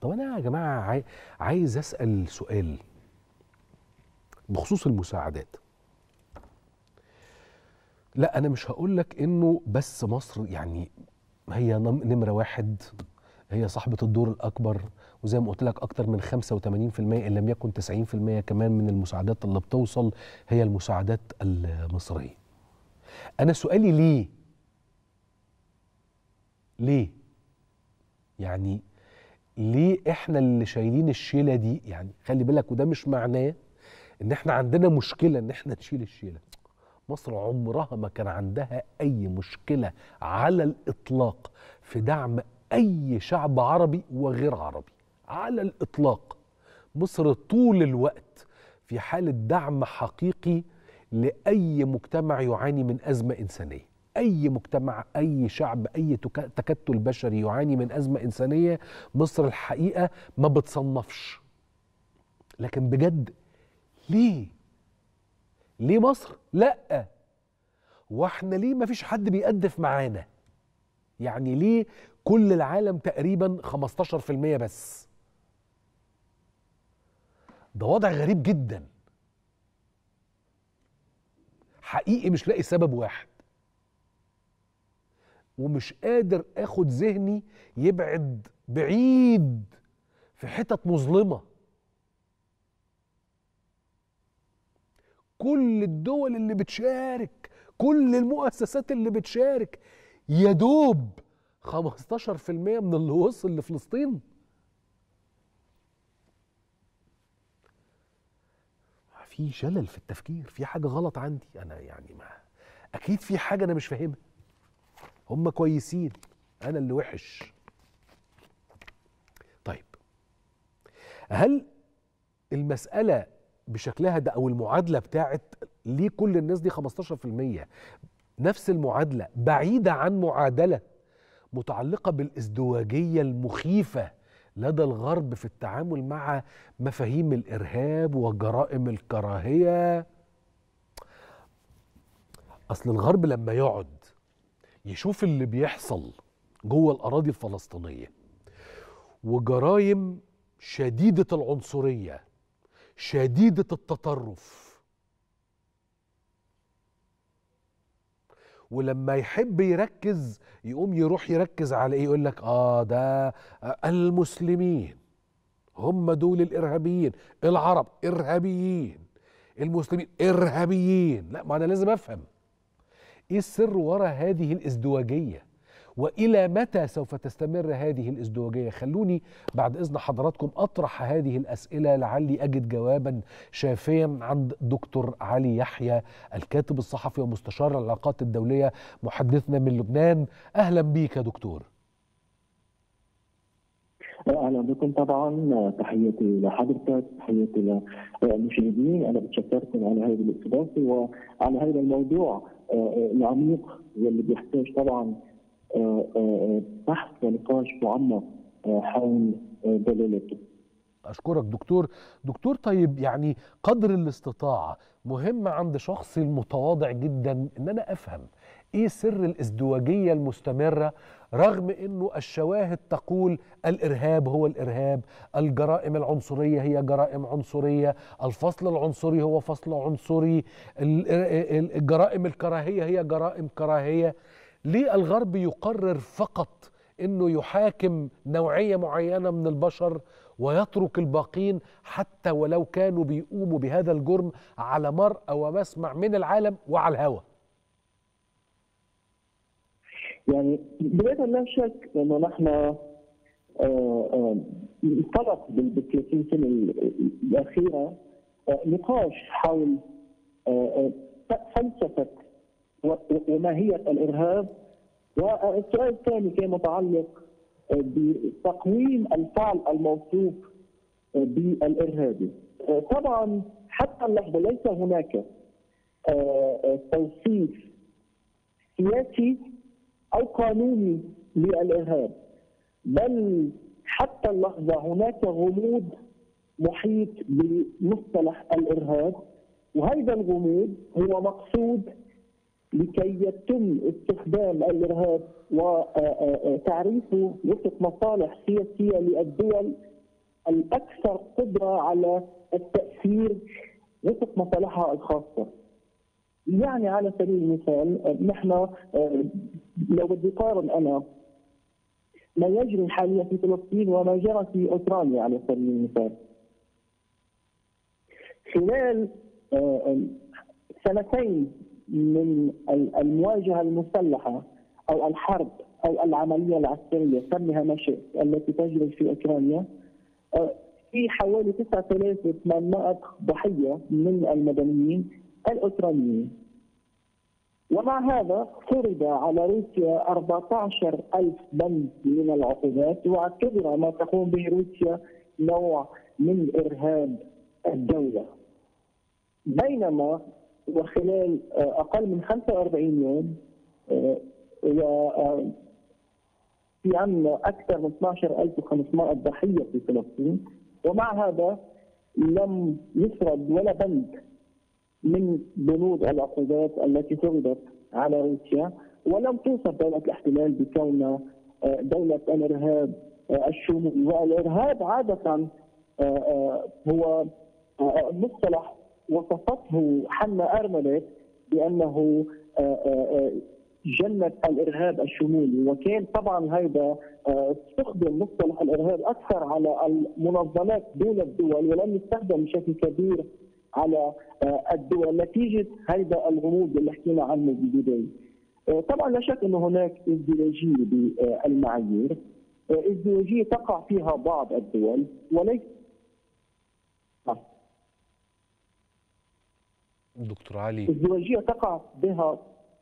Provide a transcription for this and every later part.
طب انا يا جماعه عاي- عايز اسال سؤال بخصوص المساعدات لا انا مش هقول لك انه بس مصر يعني هي نم- نمره واحد هي صاحبه الدور الاكبر وزي ما قلت لك اكتر من 85% ان لم يكن 90% كمان من المساعدات اللي بتوصل هي المساعدات المصريه انا سؤالي ليه ليه يعني ليه احنا اللي شايلين الشيله دي يعني خلي بالك وده مش معناه ان احنا عندنا مشكله ان احنا نشيل الشيله مصر عمرها ما كان عندها اي مشكله على الاطلاق في دعم اي شعب عربي وغير عربي على الاطلاق مصر طول الوقت في حاله دعم حقيقي لاي مجتمع يعاني من ازمه انسانيه اي مجتمع اي شعب اي تك- تكتل بشري يعاني من ازمه انسانيه مصر الحقيقه ما بتصنفش لكن بجد ليه ليه مصر لا واحنا ليه ما فيش حد بيقدف معانا يعني ليه كل العالم تقريبا 15% بس ده وضع غريب جدا حقيقي مش لاقي سبب واحد ومش قادر اخد ذهني يبعد بعيد في حتت مظلمه كل الدول اللي بتشارك كل المؤسسات اللي بتشارك يا دوب 15% من اللي وصل لفلسطين في شلل في التفكير في حاجة غلط عندي أنا يعني ما أكيد في حاجة أنا مش فاهمها هم كويسين أنا اللي وحش طيب هل المسألة بشكلها ده أو المعادلة بتاعت ليه كل الناس دي 15% نفس المعادلة بعيدة عن معادلة متعلقة بالازدواجية المخيفة لدى الغرب في التعامل مع مفاهيم الإرهاب وجرائم الكراهية أصل الغرب لما يقعد يشوف اللي بيحصل جوه الأراضي الفلسطينية وجرائم شديدة العنصرية شديدة التطرف ولما يحب يركز يقوم يروح يركز على ايه يقول لك اه ده المسلمين هم دول الارهابيين العرب ارهابيين المسلمين ارهابيين لا ما انا لازم افهم ايه السر وراء هذه الازدواجيه والى متى سوف تستمر هذه الازدواجيه خلوني بعد اذن حضراتكم اطرح هذه الاسئله لعلي اجد جوابا شافيا عند دكتور علي يحيى الكاتب الصحفي ومستشار العلاقات الدوليه محدثنا من لبنان اهلا بيك يا دكتور اهلا بكم طبعا تحياتي لحضرتك تحياتي للمشاهدين انا بتشكركم على هذه الاستضافه وعلى هذا الموضوع العميق واللي بيحتاج طبعا بحث ونقاش معمق حول دلالته اشكرك دكتور دكتور طيب يعني قدر الاستطاعه مهم عند شخصي المتواضع جدا ان انا افهم ايه سر الازدواجيه المستمره رغم انه الشواهد تقول الارهاب هو الارهاب الجرائم العنصريه هي جرائم عنصريه الفصل العنصري هو فصل عنصري الجرائم الكراهيه هي جرائم كراهيه ليه الغرب يقرر فقط انه يحاكم نوعيه معينه من البشر ويترك الباقين حتى ولو كانوا بيقوموا بهذا الجرم على مرأى ومسمع من العالم وعلى الهوى يعني بداية لا شك انه نحن انطلق بال 30 سنه الاخيره نقاش حول فلسفه وماهيه الارهاب والسؤال الثاني كان متعلق بتقويم الفعل الموصوف بالارهابي. طبعا حتى اللحظه ليس هناك توصيف سياسي او قانوني للارهاب بل حتى اللحظه هناك غموض محيط بمصطلح الارهاب وهذا الغموض هو مقصود لكي يتم استخدام الارهاب وتعريفه وفق مصالح سياسيه للدول الاكثر قدره على التاثير وفق مصالحها الخاصه. يعني على سبيل المثال نحن لو بدي قارن انا ما يجري حاليا في فلسطين وما جرى في اوكرانيا على سبيل المثال. خلال سنتين من المواجهه المسلحه او الحرب او العمليه العسكريه سمها ما شئت التي تجري في اوكرانيا في حوالي 9800 ضحيه من المدنيين الاوكرانيين ومع هذا فرض على روسيا 14 ألف بند من العقوبات واعتبر ما تقوم به روسيا نوع من إرهاب الدولة بينما وخلال أقل من 45 يوم و في عندنا أكثر من 12500 ضحية في فلسطين ومع هذا لم يفرض ولا بند من بنود العقوبات التي فرضت على روسيا ولم توصف دولة الاحتلال بكونها دولة الإرهاب الشمولي والإرهاب عادة هو مصطلح وصفته حنا أرملت بأنه جنة الإرهاب الشمولي وكان طبعا هذا استخدم مصطلح الإرهاب أكثر على المنظمات دون الدول ولم يستخدم بشكل كبير على الدول نتيجه هذا الغموض اللي حكينا عنه بالبدايه. طبعا لا شك انه هناك ازدواجيه بالمعايير ازدواجيه تقع فيها بعض الدول وليس دكتور علي ازدواجيه تقع بها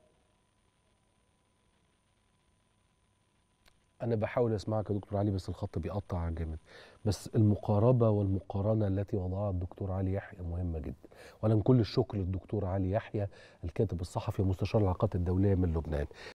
أنا بحاول أسمعك يا دكتور علي بس الخط بيقطع جامد بس المقاربة والمقارنة التي وضعها الدكتور علي يحيى مهمة جدا وأنا كل الشكر للدكتور علي يحيى الكاتب الصحفي ومستشار العلاقات الدولية من لبنان